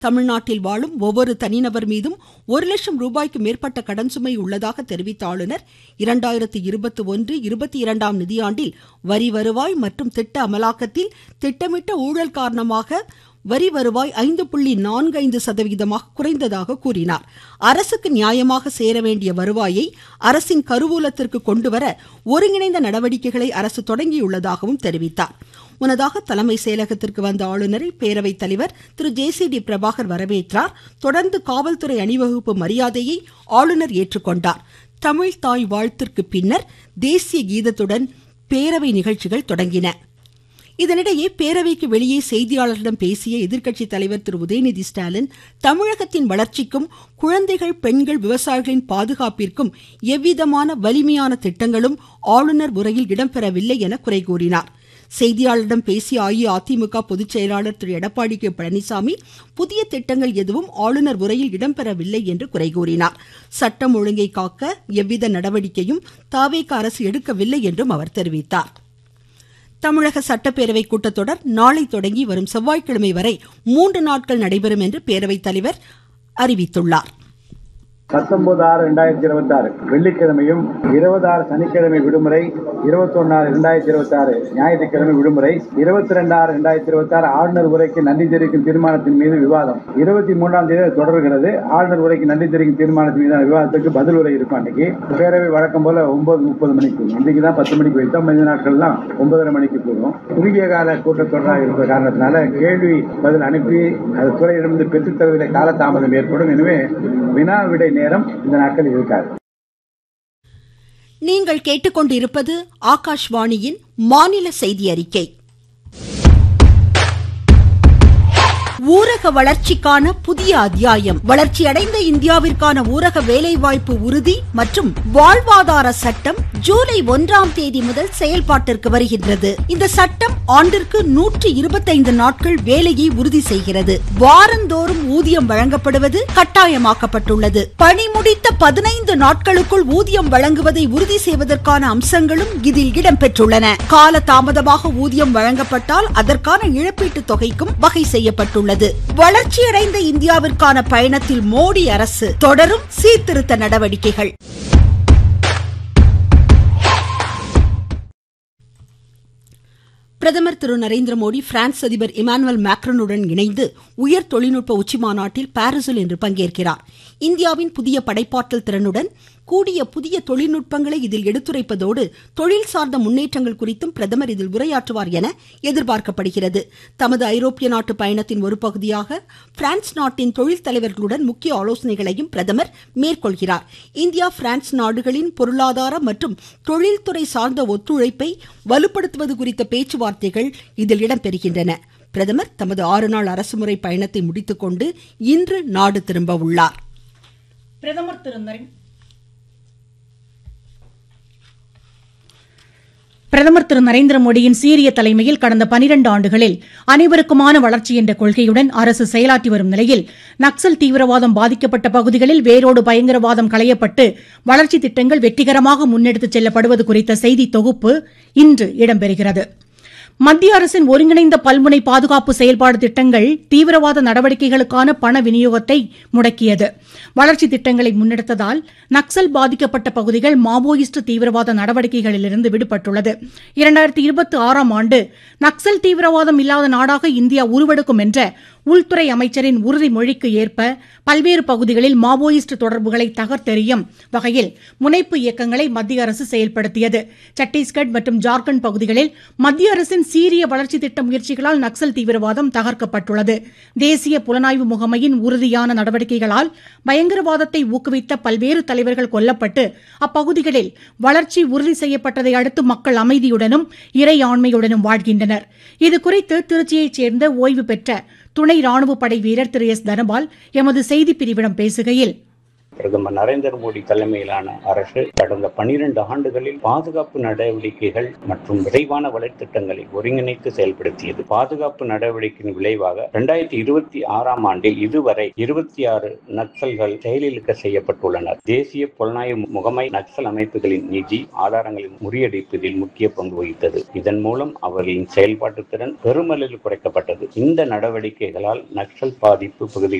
தமிழ்நாட்டில் வாழும் ஒவ்வொரு தனிநபர் மீதும் ஒரு லட்சம் ரூபாய்க்கு மேற்பட்ட கடன் சுமை உள்ளதாக தெரிவித்த ஆளுநர் இரண்டாயிரத்து இருபத்தி ஒன்று இருபத்தி இரண்டாம் நிதியாண்டில் வரி வருவாய் மற்றும் திட்ட அமலாக்கத்தில் திட்டமிட்ட ஊழல் காரணமாக வரி வருவாய் ஐந்து புள்ளி நான்கு ஐந்து சதவிகிதமாக குறைந்ததாக கூறினார் அரசுக்கு நியாயமாக சேர வேண்டிய வருவாயை அரசின் கருவூலத்திற்கு கொண்டுவர ஒருங்கிணைந்த நடவடிக்கைகளை அரசு தொடங்கியுள்ளதாகவும் தெரிவித்தார் முன்னதாக தலைமை செயலகத்திற்கு வந்த ஆளுநரை பேரவைத் தலைவர் Thiru J C D Prabhakar வரவேற்றார் தொடர்ந்து காவல்துறை அணிவகுப்பு மரியாதையை ஆளுநர் ஏற்றுக்கொண்டார் தமிழ் தாய் வாழ்த்திற்கு பின்னர் தேசிய கீதத்துடன் பேரவை நிகழ்ச்சிகள் தொடங்கின இதனிடையே பேரவைக்கு வெளியே செய்தியாளர்களிடம் பேசிய எதிர்க்கட்சி தலைவர் திரு உதயநிதி ஸ்டாலின் தமிழகத்தின் வளர்ச்சிக்கும் குழந்தைகள் பெண்கள் விவசாயிகளின் பாதுகாப்பிற்கும் எவ்விதமான வலிமையான திட்டங்களும் ஆளுநர் உரையில் இடம்பெறவில்லை என குறை கூறினார் செய்தியாளரிடம் பேசிய அஇஅதிமுக பொதுச் செயலாளர் திரு எடப்பாடி கே பழனிசாமி புதிய திட்டங்கள் எதுவும் ஆளுநர் உரையில் இடம்பெறவில்லை என்று குறை கூறினார் சட்டம் ஒழுங்கை காக்க எவ்வித நடவடிக்கையும் தாவேக அரசு எடுக்கவில்லை என்றும் அவர் தெரிவித்தார் தமிழக சட்டப்பேரவை கூட்டத்தொடர் நாளை தொடங்கி வரும் செவ்வாய்க்கிழமை வரை மூன்று நாட்கள் நடைபெறும் என்று பேரவைத் தலைவர் அறிவித்துள்ளார் பத்தொன்பது ஆறு ரெண்டாயிரத்தி இருபத்தி ஆறு வெள்ளிக்கிழமையும் இருபது ஆறு சனிக்கிழமை விடுமுறை இருபத்தி ஒன்னாறு ரெண்டாயிரத்தி இருபத்தி ஆறு ஞாயிற்றுக்கிழமை விடுமுறை இருபத்தி ரெண்டு ஆறு ரெண்டாயிரத்தி இருபத்தி ஆறு ஆளுநர் உரைக்கு நன்றி தெரிவிக்கும் தீர்மானத்தின் மீது விவாதம் இருபத்தி மூன்றாம் தேதி தொடர்கிறது ஆளுநர் உரைக்கு நன்றி தெரிவிக்கும் தீர்மானத்தின் மீதான விவாதத்துக்கு பதில் உரை இருக்கும் அன்னைக்கு பேரவை வழக்கம் போல ஒன்பது முப்பது மணிக்கு இன்றைக்கு தான் பத்து மணிக்கு வைத்தோம் மனித நாட்கள் தான் ஒன்பதரை மணிக்கு போகும் குறுகிய கால கூட்டத்தொடராக இருக்கிற காரணத்தினால கேள்வி பதில் அனுப்பி அது துறையிடமிருந்து பெற்றுத் தருவதில் காலதாமதம் ஏற்படும் எனவே வினா விடை நேரம் இந்த நாட்கள் இருக்காது நீங்கள் கேட்டுக்கொண்டிருப்பது ஆகாஷ்வாணியின் மாநில செய்தி அறிக்கை ஊரக வளர்ச்சிக்கான புதிய அத்தியாயம் வளர்ச்சியடைந்த இந்தியாவிற்கான ஊரக வேலைவாய்ப்பு உறுதி மற்றும் வாழ்வாதார சட்டம் ஜூலை ஒன்றாம் தேதி முதல் செயல்பாட்டிற்கு வருகின்றது இந்த சட்டம் ஆண்டிற்கு நூற்றி இருபத்தைந்து நாட்கள் வேலையை உறுதி செய்கிறது வாரந்தோறும் ஊதியம் வழங்கப்படுவது கட்டாயமாக்கப்பட்டுள்ளது பணி முடித்த பதினைந்து நாட்களுக்குள் ஊதியம் வழங்குவதை உறுதி செய்வதற்கான அம்சங்களும் இதில் இடம்பெற்றுள்ளன கால தாமதமாக ஊதியம் வழங்கப்பட்டால் அதற்கான இழப்பீட்டுத் தொகைக்கும் வகை செய்யப்பட்டுள்ளது வளர்ச்சியடைந்த இந்தியாவிற்கான பயணத்தில் மோடி அரசு தொடரும் சீர்திருத்த நடவடிக்கைகள் பிரதமர் திரு நரேந்திர மோடி பிரான்ஸ் அதிபர் இமானுவல் மேக்ரனுடன் இணைந்து உயர் தொழில்நுட்ப உச்சிமாநாட்டில் பாரிஸில் இன்று பங்கேற்கிறார் இந்தியாவின் புதிய படைப்பாற்றல் திறனுடன் கூடிய புதிய தொழில்நுட்பங்களை இதில் எடுத்துரைப்பதோடு தொழில் சார்ந்த முன்னேற்றங்கள் குறித்தும் பிரதமர் இதில் உரையாற்றுவார் என எதிர்பார்க்கப்படுகிறது தமது ஐரோப்பிய நாட்டு பயணத்தின் ஒரு பகுதியாக பிரான்ஸ் நாட்டின் தொழில் தலைவர்களுடன் முக்கிய ஆலோசனைகளையும் பிரதமர் மேற்கொள்கிறார் இந்தியா பிரான்ஸ் நாடுகளின் பொருளாதார மற்றும் தொழில்துறை சார்ந்த ஒத்துழைப்பை வலுப்படுத்துவது குறித்த பேச்சுவார்த்தைகள் இதில் இடம்பெறுகின்றன பிரதமர் தமது ஆறு நாள் அரசுமுறை பயணத்தை முடித்துக்கொண்டு இன்று நாடு திரும்ப உள்ளார் பிரதமர் திரு நரேந்திர பிரதமர் திரு நரேந்திர மோடியின் சீரிய தலைமையில் கடந்த பனிரண்டு ஆண்டுகளில் அனைவருக்குமான வளர்ச்சி என்ற கொள்கையுடன் அரசு செயலாற்றி வரும் நிலையில் நக்சல் தீவிரவாதம் பாதிக்கப்பட்ட பகுதிகளில் வேரோடு பயங்கரவாதம் களையப்பட்டு வளர்ச்சி திட்டங்கள் வெற்றிகரமாக முன்னெடுத்துச் செல்லப்படுவது குறித்த செய்தி தொகுப்பு இன்று இடம்பெறுகிறது மத்திய அரசின் ஒருங்கிணைந்த பல்முனை பாதுகாப்பு செயல்பாடு திட்டங்கள் தீவிரவாத நடவடிக்கைகளுக்கான பண விநியோகத்தை முடக்கியது வளர்ச்சி திட்டங்களை முன்னெடுத்ததால் நக்சல் பாதிக்கப்பட்ட பகுதிகள் மாவோயிஸ்ட் தீவிரவாத நடவடிக்கைகளிலிருந்து விடுபட்டுள்ளது இரண்டாயிரத்தி இருபத்தி ஆறாம் ஆண்டு நக்சல் தீவிரவாதம் இல்லாத நாடாக இந்தியா உருவெடுக்கும் என்ற உள்துறை அமைச்சரின் உறுதிமொழிக்கு ஏற்ப பல்வேறு பகுதிகளில் மாவோயிஸ்ட் தொடர்புகளை தகர்த்தெறியும் வகையில் முனைப்பு இயக்கங்களை மத்திய அரசு செயல்படுத்தியது சத்தீஸ்கட் மற்றும் ஜார்க்கண்ட் பகுதிகளில் மத்திய அரசின் சீரிய வளர்ச்சி திட்ட முயற்சிகளால் நக்சல் தீவிரவாதம் தகர்க்கப்பட்டுள்ளது தேசிய புலனாய்வு முகமையின் உறுதியான நடவடிக்கைகளால் பயங்கரவாதத்தை ஊக்குவித்த பல்வேறு தலைவர்கள் கொல்லப்பட்டு அப்பகுதிகளில் வளர்ச்சி உறுதி செய்யப்பட்டதை அடுத்து மக்கள் அமைதியுடனும் இறையாண்மையுடனும் வாழ்கின்றனர் இதுகுறித்து திருச்சியைச் சேர்ந்த ஓய்வு பெற்ற துணை ராணுவ படை வீரர் திரு எஸ் தனபால் எமது செய்திப் பிரிவிடம் பேசுகையில் பிரதமர் நரேந்திர மோடி தலைமையிலான அரசு கடந்த பனிரெண்டு ஆண்டுகளில் பாதுகாப்பு நடவடிக்கைகள் மற்றும் விரைவான வலைத்திட்டங்களை ஒருங்கிணைத்து செயல்படுத்தியது பாதுகாப்பு நடவடிக்கையின் விளைவாக இரண்டாயிரத்தி இருபத்தி ஆறாம் ஆண்டில் இதுவரை இருபத்தி ஆறு நக்சல்கள் செயலிழக்க செய்யப்பட்டுள்ளனர் தேசிய புலனாய்வு முகமை நக்சல் அமைப்புகளின் நிதி ஆதாரங்களை முறியடிப்பதில் முக்கிய பங்கு வகித்தது இதன் மூலம் அவர்களின் செயல்பாட்டு திறன் பெருமளவில் குறைக்கப்பட்டது இந்த நடவடிக்கைகளால் நக்சல் பாதிப்பு பகுதிகள்